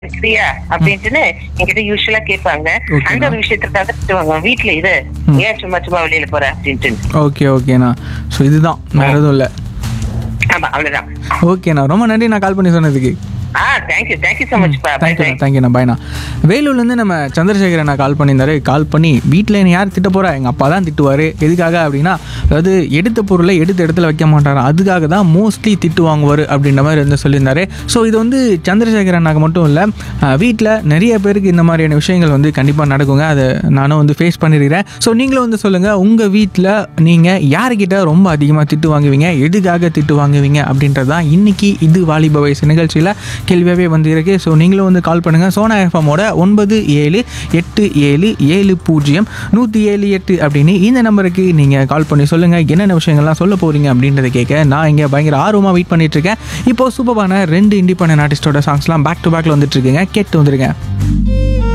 சரியா அப்படின்ட்டுன்னு என்கிட்ட யூஸ்வலா கேட்பாங்க Okay, அந்த ஒரு விஷயத்துக்காக திட்டுவாங்க வீட்டுல இது ஏன் சும்மா சும்மா வெளியில போற அப்படின்ட்டு ஓகே ஓகேண்ணா ஸோ இதுதான் வேறு எதுவும் இல்லை ஆமா அவ்வளவுதான் ஓகேண்ணா ரொம்ப நன்றி நான் கால் பண்ணி சொன்னதுக்கு ஆ தேங்க்யூ தேங்க்யூ சோ மச் பா பை தேங்க்யூண்ணா தேங்க்யூண்ணா பாய்ண்ணா வேலூர்லேருந்து நம்ம சந்திரசேகரன் நான் கால் பண்ணியிருந்தாரு கால் பண்ணி வீட்டில் என்னை யார் திட்ட போகிறா எங்கள் அப்பா தான் திட்டுவார் எதுக்காக அப்படின்னா அதாவது எடுத்த பொருளை எடுத்த இடத்துல வைக்க மாட்டார் அதுக்காக தான் மோஸ்ட்லி திட்டு வாங்குவார் அப்படின்ற மாதிரி வந்து சொல்லியிருந்தாரு ஸோ இது வந்து சந்திரசேகரன் அண்ணாக்கு மட்டும் இல்லை வீட்டில் நிறைய பேருக்கு இந்த மாதிரியான விஷயங்கள் வந்து கண்டிப்பாக நடக்குங்க அதை நானும் வந்து ஃபேஸ் பண்ணியிருக்கிறேன் ஸோ நீங்களும் வந்து சொல்லுங்கள் உங்கள் வீட்டில் நீங்கள் யாருக்கிட்ட ரொம்ப அதிகமாக திட்டு வாங்குவீங்க எதுக்காக திட்டு வாங்குவீங்க அப்படின்றது தான் இன்றைக்கி இது வாலிப வயசு நிகழ்ச்சியில் கேள்வியாகவே வந்து இருக்கு ஸோ நீங்களும் வந்து கால் பண்ணுங்கள் சோனா எஃப்எம்மோட ஒன்பது ஏழு எட்டு ஏழு ஏழு பூஜ்ஜியம் நூற்றி ஏழு எட்டு அப்படின்னு இந்த நம்பருக்கு நீங்கள் கால் பண்ணி சொல்லுங்கள் என்னென்ன விஷயங்கள்லாம் சொல்ல போகிறீங்க அப்படின்றத கேட்க நான் இங்கே பயங்கர ஆர்வமாக வெயிட் பண்ணிட்டு இருக்கேன் இப்போ சூப்பரான ரெண்டு இண்டிபெண்டன்ட் ஆர்டிஸ்டோட சாங்ஸ்லாம் பேக் டு பேக்கில் வந்துட்டு இருக்குங்க கேட்டு வந்துருங்க